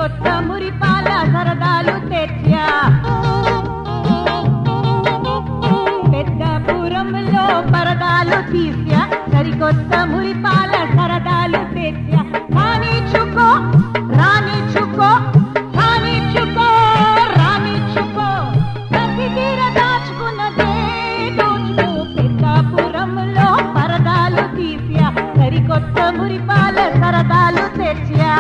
సరికొత్త మురిపాల సరదాలు తెచ్చా పెద్దపురంలో పరదాలు తీసా సరికొత్త మురిపాల సరదాలు తెచ్చా రానిచ్చుకో రానిచ్చుకో రానిచ్చుకో రానిచ్చుకో ప్రతి తీర దాచుకున్నదే దోచుకో పెద్దపురంలో పరదాలు తీసా సరికొత్త మురిపాల సరదాలు తెచ్చా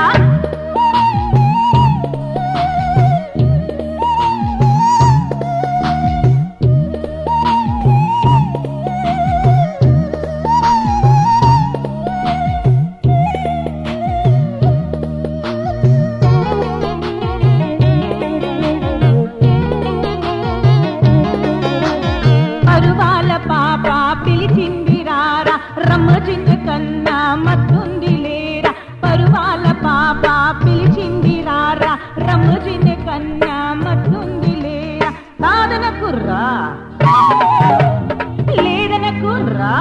పరువాల పాప పిలిచింది రారా రమ్మజింజ కన్నా మత్తుంది లేరా పరువాల పాప పిలిచింది రారా రమ్మజింజ కన్నా మత్తుంది లేరా సాధన కుర్రా లేదన కుర్రా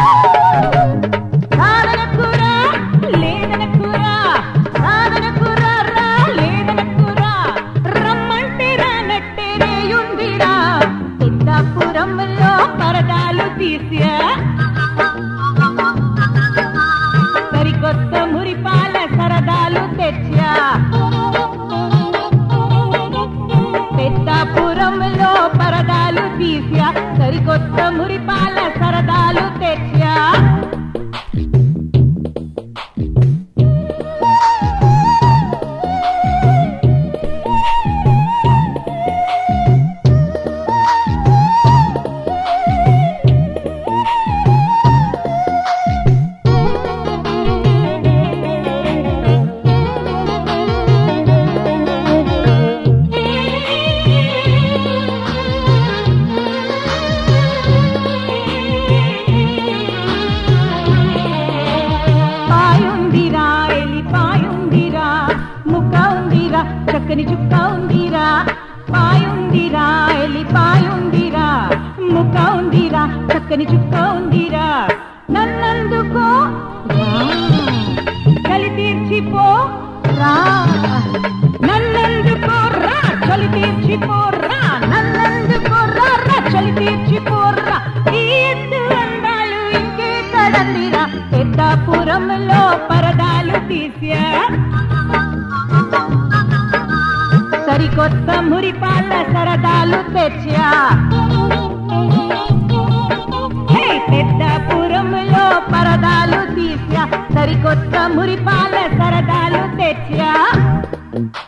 సాధన కుర్రా లేదన కుర్రా సాధన కుర్రా రా లేదన కుర్రా రమ్మంటే రానట్టే రేయుందిరా పెద్దాపురంలో పరదాలు తీసా సరికొత్త మురిపాల సరదాలు తెచ్చా పెద్దాపురంలో పరదాలు తీసా సరికొత్త మురిపాల సరదాలు తెచ్చా పాయుందిరా ఎలి పాయుందిరా ముక్క ఉందిరా చక్కని చుక్క ఉందిరా పాయుందిరా ఎలి పాయుందిరా ముక్క ఉందిరా చక్కని చుక్క ఉందిరా నన్నందుకో రా. చలి తీర్చిపో రా నన్నందుకో రా చలి తీర్చిపో రా నన్నందుకో రా రా చలి తీర్చిపో రా ఈ ఎత్తు అందాలు ఇంకే కదందిరా పెద్దాపురంలో పరదాలు తీసా సరికొత్త మురిపాల సరదాలు తెచ్చా హే, పెద్దాపురంలో పరదాలు తీసా సరికొత్త మురిపాల సరదాలు తెచ్చా